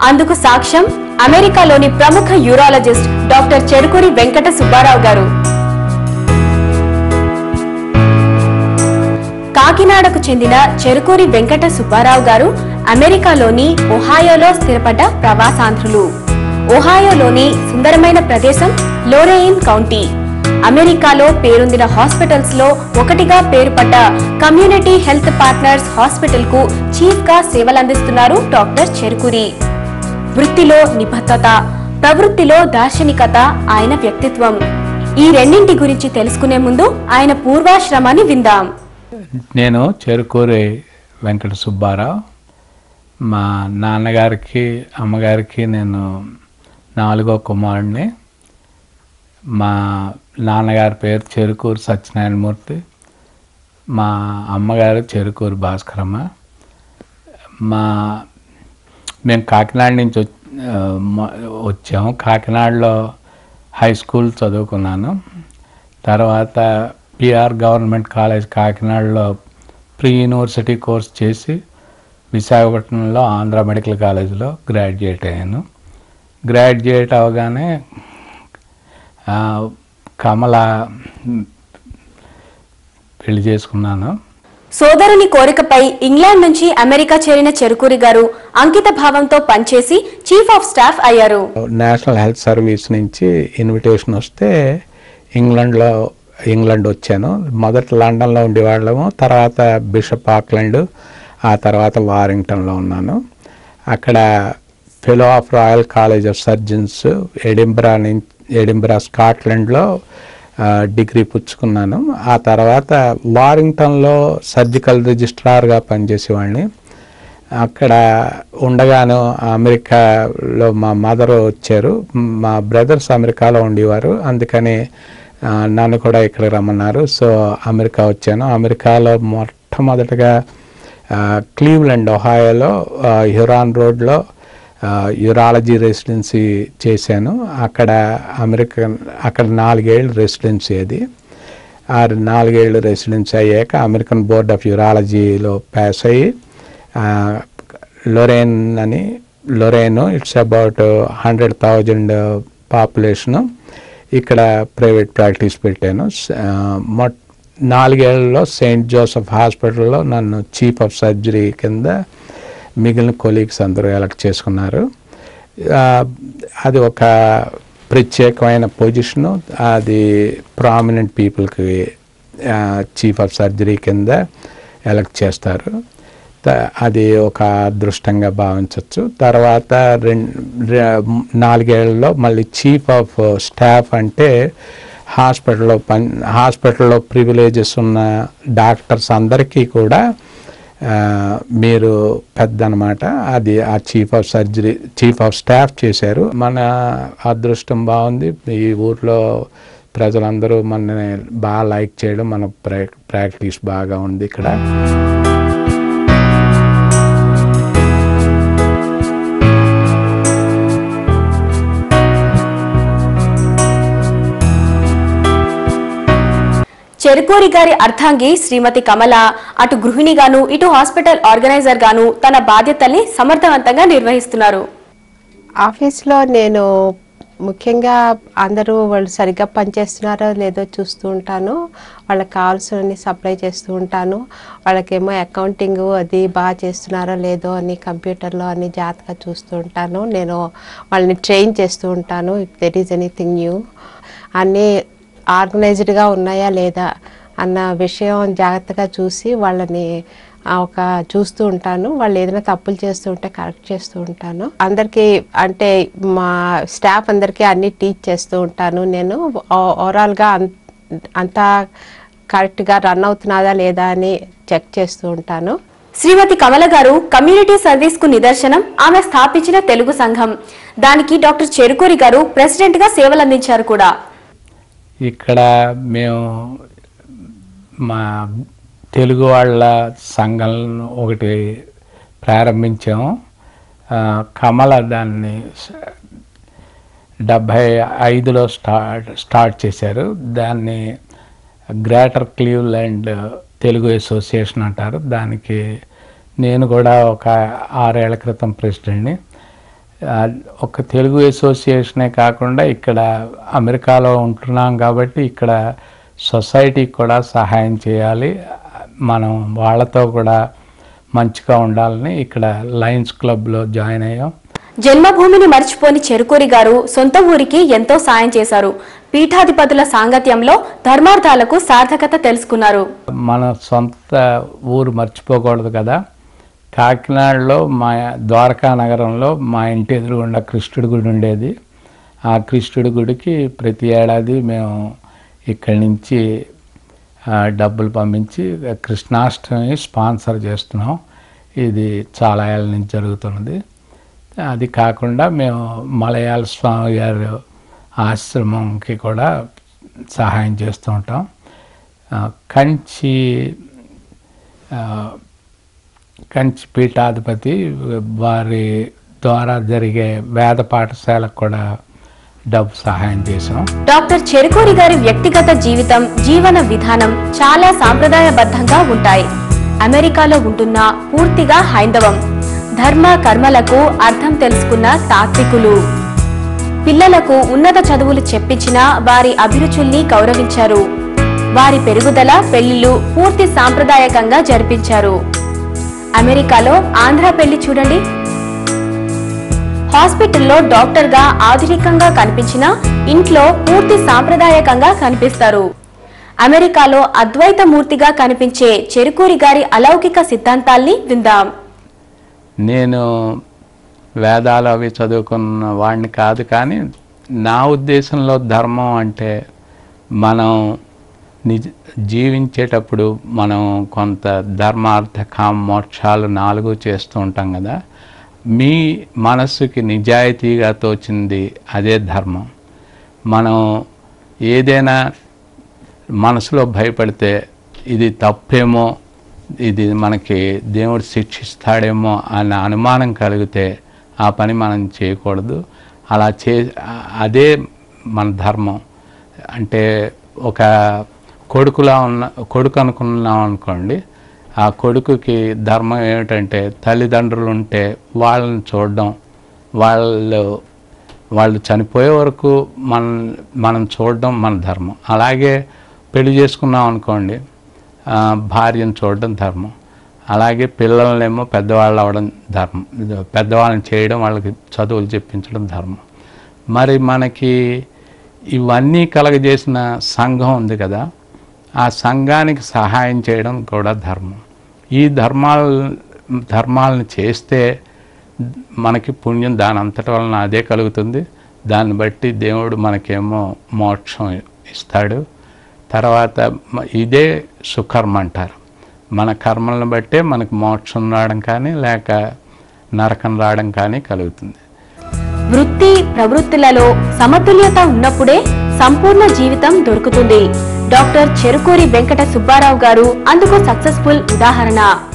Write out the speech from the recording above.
అందుకు సాక్ష్యం అమెరికాలోని ప్రముఖ యూరాలజిస్ట్ డాక్టర్ చెరుకూరి వెంకట సుబ్బారావు గారు కాకినాడకు చెందిన చెరుకూరి వెంకట సుబ్బారావు గారు అమెరికాలోని ఒహాయోలో స్థిరపడ్డ ప్రవాసాంధ్రులు ఒహాయోలోని సుందరమైన ప్రదేశం లోరెయిన్ కౌంటీ అమెరికాలో పేరొందిన హాస్పిటల్స్ లో ఒకటిగా పేరుపడ్డ కమ్యూనిటీ హెల్త్ పార్ట్నర్స్ హాస్పిటల్ కు చీఫ్ గా సేవలందిస్తున్నారు డాక్టర్ చెరుకూరి వృత్తిలో నిబద్ధత ప్రవృత్తిలో దార్శనికత ఆయన వ్యక్తిత్వం ఈ రెండింటి గురించి తెలుసుకునే ముందు ఆయన పూర్వాశ్రమాన్ని విందాం నేను చెరుకూరి వెంకట సుబ్బారావు మా నాన్నగారికి అమ్మగారికి నేను నాలుగో కుమారుడిని మా నాన్నగారి పేరు చెరుకూరు సత్యనారాయణమూర్తి మా అమ్మగారు చెరుకూరు భాస్కరమ్మ మా మేము కాకినాడ నుంచి వచ్- ఆ, మ- వచ్చాము కాకినాడలో హై స్కూల్ చదువుకున్నాను తర్వాత పిఆర్ గవర్నమెంట్ కాలేజ్ కాకినాడలో ప్రీ యూనివర్సిటీ కోర్స్ చేసి విశాఖపట్నంలో ఆంధ్ర మెడికల్ కాలేజీలో గ్రాడ్యుయేట్ అయ్యాను గ్రాడ్యుయేట్ అవగానే ఆ, కమల పెళ్లి చేసుకున్నాను సోదరుని కోరికపై ఇంగ్లాండ్ నుంచి అమెరికా చేరిన చెరుకూరి గారు అంకిత భావంతో పనిచేసి చీఫ్ ఆఫ్ స్టాఫ్ అయ్యారు నేషనల్ హెల్త్ సర్వీస్ నుంచి ఇన్విటేషన్ వస్తే ఇంగ్లాండ్లో ఇంగ్లాండ్ వచ్చాను మొదట లండన్లో ఉండేవాళ్ళము తర్వాత బిషప్ ఆక్లాండ్ ఆ తర్వాత వారింగ్టన్లో ఉన్నాను అక్కడ fellow of royal college of surgeons Edinburgh నుంచి ఎడింబ్రా స్కాట్లాండ్లో ఆ, డిగ్రీ పుచ్చుకున్నాను ఆ తర్వాత వారింగ్టన్లో సర్జికల్ రిజిస్ట్రార్గా పనిచేసేవాడిని అక్కడ ఉండగాను అమెరికాలో మా మదర్ వచ్చారు మా బ్రదర్స్ అమెరికాలో ఉండేవారు అందుకని ఆ, నన్ను కూడా ఇక్కడ రమ్మన్నారు సో అమెరికా వచ్చాను అమెరికాలో మొట్టమొదటగా ఆ, క్లీవ్లాండ్ ఒహాయోలో ఆ, హ్యురాన్ రోడ్లో ఆ, యూరాలజీ రెసిడెన్సీ చేశాను అక్కడ అమెరికన్ అక్కడ నాలుగేళ్ళు రెసిడెన్సీ అది ఆ నాలుగేళ్ళు రెసిడెన్సీ అయ్యాక అమెరికన్ బోర్డ్ ఆఫ్ యూరాలజీలో పాస్ అయ్యి ఆ, లొరేన్ అని Lorain it's about hundred thousand population ఇక్కడ ప్రైవేట్ ప్రాక్టీస్ పెట్టాను స- ఆ, మొట్ నాలుగేళ్లలో సెయింట్ జోసెఫ్ హాస్పిటల్లో నన్ను చీఫ్ ఆఫ్ సర్జరీ కింద మిగిలిన కొలీగ్స్ అందరూ ఎలక్ట్ చేసుకున్నారు ఆ, అది ఒక ప్రత్యేకమైన పొజిషను అది ప్రామినెంట్ పీపుల్కి చీఫ్ ఆఫ్ సర్జరీ కింద ఎలక్ట్ చేస్తారు త- అది ఒక అదృష్టంగా భావించవచ్చు తర్వాత రెండు నాలుగేళ్లలో మళ్ళీ చీఫ్ ఆఫ్ స్టాఫ్ అంటే హాస్పిటల్లో పని హాస్పిటల్లో ప్రివిలేజెస్ ఉన్న డాక్టర్స్ అందరికీ కూడా ఆ, మీరు పెద్ద అనమాట అది ఆ chief of surgery chief of staff చేశారు మన అదృష్టం బాగుంది ఈ ఊర్లో ప్రజలందరూ మనని బాగా లైక్ చేయడం మన ప్రా ప్రాక్టీస్ బాగా ఉంది ఇక్కడ చెరుకూరి గారి అర్థాంగి శ్రీమతి కమల అటు గృహిణిగాను ఇటు హాస్పిటల్ ఆర్గనైజర్ గాను తన బాధ్యతల్ని సమర్థవంతంగా నిర్వహిస్తున్నారు ఆఫీస్లో నేను ముఖ్యంగా అందరూ వాళ్ళు సరిగ్గా పనిచేస్తున్నారో లేదో చూస్తూ ఉంటాను వాళ్ళకి కావాల్సినవి సప్లై చేస్తూ ఉంటాను వాళ్ళకేమో అకౌంటింగ్ అది బాగా చేస్తున్నారో లేదో అని కంప్యూటర్లో అని జాగ్రత్తగా చూస్తూ ఉంటాను నేను వాళ్ళని ట్రైన్ చేస్తూ ఉంటాను if there is anything new అన్నీ ఆర్గనైజ్డ్గా ఉన్నాయా లేదా అన్న విషయం జాగ్రత్తగా చూసి వాళ్ళని ఆ, ఒక చూస్తూ ఉంటాను వాళ్ళు ఏదైనా తప్పులు చేస్తూ ఉంటే కరెక్ట్ చేస్తూ ఉంటాను అందరికీ అంటే మా స్టాఫ్ అందరికీ అన్ని టీచ్ చేస్తూ ఉంటాను నేను ఓ- ఓవరాల్గా అన్- అంతా కరెక్ట్గా రన్ అవుతున్నదా లేదా అని చెక్ చేస్తూ ఉంటాను శ్రీమతి కమల గారు కమ్యూనిటీ సర్వీస్ కు నిదర్శనం ఆమె స్థాపించిన తెలుగు సంఘం దానికి డాక్టర్ చెరుకూరి గారు ప్రెసిడెంట్ గా సేవలందించారు కూడా ఇక్కడ మేము మా తెలుగు వాళ్ళ సంఘం ఒకటి ప్రారంభించాము ఆ, కమల దాన్ని స- డెబ్భై ఐదులో స్టార్ట్ స్టార్ట్ చేశారు దాన్ని గ్రేటర్ క్లీవ్లాండ్ తెలుగు అసోసియేషన్ అంటారు దానికి నేను కూడా ఒక ఆరేళ్ల క్రితం ప్రెసిడెంట్ని ఆ, ఒక తెలుగు అసోసియేషనే కాకుండా ఇక్కడ అమెరికాలో ఉంటున్నాం కాబట్టి ఇక్కడ సొసైటీకి కూడా సహాయం చేయాలి మనం వాళ్ళతో కూడా మంచిగా ఉండాలని ఇక్కడ లయన్స్ క్లబ్లో జాయిన్ అయ్యాం జన్మభూమిని మర్చిపోని చెరుకూరి గారు సొంత ఊరికి ఎంతో సాయం చేశారు పీఠాధిపతుల సాంగత్యంలో ధర్మార్థాలకు సార్థకత తెలుసుకున్నారు మన సొంత ఊరు మర్చిపోకూడదు కదా కాకినాడలో మా ద్వారకా నగరంలో మా ఇంటి ఎదురుగుండా కృష్ణుడి గుడి ఉండేది ఆ కృష్ణుడి గుడికి ప్రతి ఏడాది మేము ఇక్కడి నుంచి ఆ, డబ్బులు పంపించి కృష్ణాష్టమి స్పాన్సర్ చేస్తున్నాం ఇది చాలా ఏళ్ళ నుంచి జరుగుతున్నది అది కాకుండా మేము మలయాళ స్వామి గారు ఆశ్రమంకి కూడా సహాయం చేస్తూ ఉంటాం ఆ, కంచి ఆ, కంచి పీఠాధిపతి వారి ద్వారా జరిగే వేద పాఠశాలకు కూడా డబ్బు సహాయం చేసాం డాక్టర్ చెరుకూరి గారి వ్యక్తిగత జీవితం జీవన విధానం చాలా సాంప్రదాయబద్ధంగా ఉంటాయి అమెరికాలో ఉంటున్న పూర్తిగా హైందవం ధర్మ కర్మలకు అర్థం తెలుసుకున్న తాత్వికులు పిల్లలకు ఉన్నత చదువులు చెప్పించిన వారి అభిరుచుల్ని గౌరవించారు వారి పెరుగుదల పెళ్లిళ్లు పూర్తి సాంప్రదాయకంగా జరిపించారు అమెరికాలో ఆంధ్ర పెళ్లి చూడండి హాస్పిటల్లో డాక్టర్ గా ఆధునికంగా కనిపించిన ఇంట్లో పూర్తి సాంప్రదాయకంగా కనిపిస్తారు అమెరికాలో అద్వైత మూర్తిగా కనిపించే చెరుకూరి గారి అలౌకిక సిద్ధాంతాల్ని విందాం నేను వేదాలు అవి చదువుకున్న వాడిని కాదు కానీ నా ఉద్దేశంలో ధర్మం అంటే మనం నిజ జీవించేటప్పుడు మనం కొంత ధర్మార్థ కామ మోక్షాలు నాలుగు చేస్తూ ఉంటాం కదా మీ మనస్సుకి నిజాయితీగా తోచింది అదే ధర్మం మనం ఏదైనా మనసులో భయపడితే ఇది తప్పేమో ఇది మనకి దేవుడు శిక్షిస్తాడేమో అన్న అనుమానం కలిగితే ఆ పని మనం చేయకూడదు అలా చే అదే మన ధర్మం అంటే ఒక కొడుకులా ఉన్న కొడుకు అనుకున్నాం అనుకోండి ఆ కొడుకుకి ధర్మం ఏమిటంటే తల్లిదండ్రులు ఉంటే వాళ్ళని చూడడం వాళ్ళు వాళ్ళు చనిపోయే వరకు మన మనం చూడడం మన ధర్మం అలాగే పెళ్లి చేసుకున్నాం అనుకోండి ఆ, భార్యను చూడడం ధర్మం అలాగే పిల్లలనేమో పెద్దవాళ్ళు అవ్వడం ధర్మం ఇది పెద్దవాళ్ళని చేయడం వాళ్ళకి చదువులు చెప్పించడం ధర్మం మరి మనకి ఇవన్నీ కలగజేసిన సంఘం ఉంది కదా ఆ సంఘానికి సహాయం చేయడం కూడా ధర్మం ఈ ధర్మాలు ధర్మాలను చేస్తే మనకి పుణ్యం దాని అంతటి వలన అదే కలుగుతుంది దాన్ని బట్టి దేవుడు మనకేమో మోక్షం ఇస్తాడు తర్వాత మ- ఇదే సుకర్మ అంటారు మన కర్మలను బట్టే మనకు మోక్షం రావడం కానీ లేక నరకం రావడం కానీ కలుగుతుంది వృత్తి ప్రవృత్తులలో సమతుల్యత ఉన్నప్పుడే సంపూర్ణ జీవితం దొరుకుతుంది డాక్టర్ చెరుకూరి వెంకట సుబ్బారావు గారు అందుకు సక్సెస్ఫుల్ ఉదాహరణ